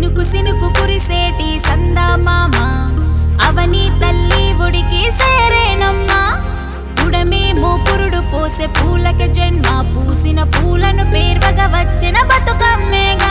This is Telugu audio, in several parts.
సినుకు సినుకు కురిసేటి సందమామ అవని తల్లి ఉడికి సేరేనమ్మా ఉడమేమో పురుడు పోసే పూలక జన్మ పూసిన పూలను పేర్వగా వచ్చిన బతుకమ్మేగా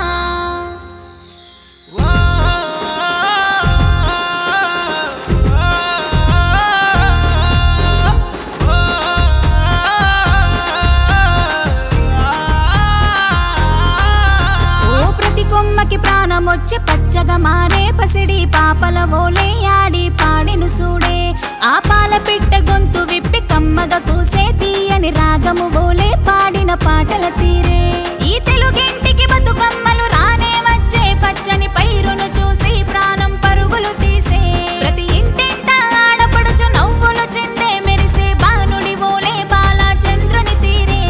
ఓ ప్రతి కొమ్మకి ప్రాణమొచ్చి పచ్చగా మారే పసిడి పాపల ఓలే ఆడి పాడిను సూడే ఆ పాల పిట్ట గొంతు విప్పి కమ్మగా కూసే తీయని రాగము ఓలే పాడిన పాటల తీరే ఈ తెలుగింటికి బతుకమ్మలు రానే వచ్చే పచ్చని పైరును చూసి ప్రాణం పరుగులు తీసే ప్రతి ఇంటింట ఆడపడుచు నవ్వులు చిందే మెరిసే బానుడి ఓలే బాల చంద్రుని తీరే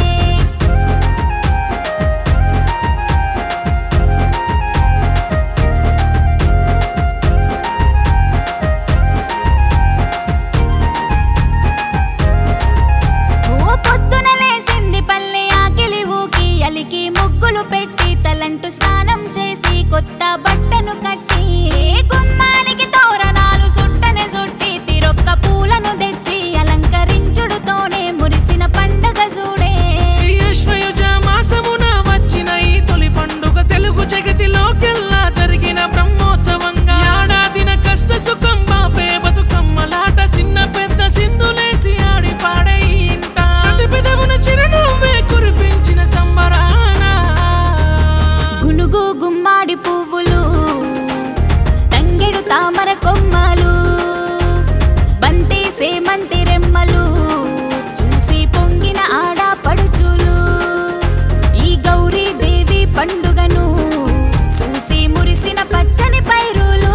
ఓ పొద్దున లేసింది పల్లె ఆకిలి ఊకి అలికి ముగ్గులు పెట్టి తలంటు స్నానం చేసి కొత్త బట్టను కట్టి గుమ్మానికి తోరణాలు సుట్టనే సుట్టి తిరొక్క పూలను తెచ్చి అలంకరించుడుతోనే మురిసిన పండగ చూడే ఈశ్వయుజ మాసమున వచ్చిన ఈ తొలి పండుగ తెలుగు జగతిలోకెల్లా జరిగిన బ్రహ్మోత్సవంగా ఏడాదిన కష్ట సుఖం బాపే బతుకమ్మలాట చిన్న పెద్ద సింధులేసి ఆడి పాడే ఈ ఇంట ప్రతి పెదవున చిరునవ్వే కురిపించిన సంబరాన గునుగు గుమ్మాడి పువ్వులు తంగెడు తామర కొమ్మలు బంతి సేమంతి రెమ్మలు చూసి పొంగిన ఆడ పడుచులు ఈ గౌరీ దేవి పండుగను చూసి మురిసిన పచ్చని పైరులు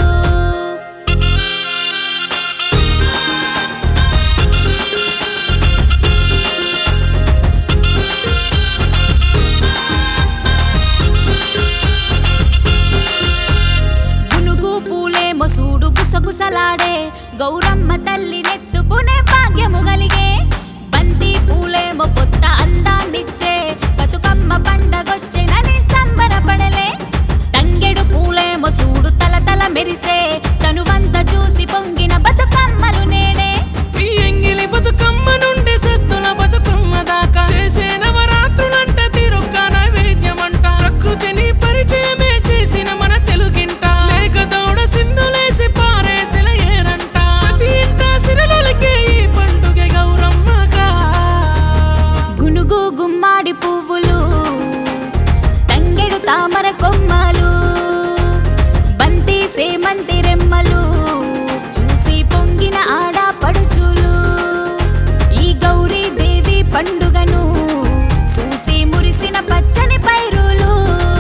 గునుగు పూలేమో సూడు గుసగుసలాడే గౌరమ్మ తల్లి నెత్తుకునే భాగ్యము గలిగే బంతి పూలేమో కొత్త అందాన్నిచ్చే బతుకమ్మ పండగొచ్చెనని సంబరపడలే తంగెడు పూలేమో సూడు తల తల మెరిసే తనువంత చూసి పొంగిన బతుకమ్మలు నేడే ఈ ఎంగిలి బతుకమ్మ నుండి సద్దుల బతుకమ్మ దాకా చేసే నవరాత్రులంట తీరొక్క నైవేద్యమంట ప్రకృతిని పరిచయమే చేసిన మన తెలుగింట లేక దౌడ సింధులేసి పారేసిన ఏరంట ప్రతి ఇంట సిరలొలికే ఈ పండుగ గౌరమ్మగా గునుగు గుమ్మాడి పువ్వులు తంగెడు తామర కొమ్మలు బంతి సేమంతి రెమ్మలు చూసి పొంగిన ఆడ పడుచులు ఈ గౌరీ దేవి పండుగను చూసి మురిసిన పచ్చని పైరులు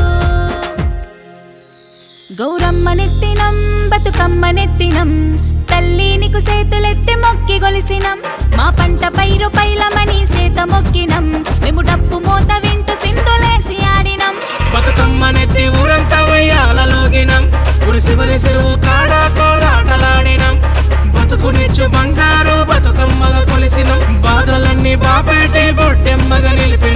గౌరమ్మ నెత్తినం బతుకమ్మ నెత్తినం తల్లి నీకు సేతులెత్తి మొక్కి గొలిసినం మా పంట పైరు పైలమని సేత మొక్కినం మేము డప్పు మోత వింటూ సింధులేసి ఆడినం బతుకమ్మనెత్తి ఊరంతా వయ్యాలలోగినం ఉరిసి చెరువు కాడ కోలాటలాడినం బతుకునిచ్చు బంగారు బతుకమ్మగా కొలిసినం బాధలన్నీ బాపేటి బొట్టెమ్మగా నిలిపి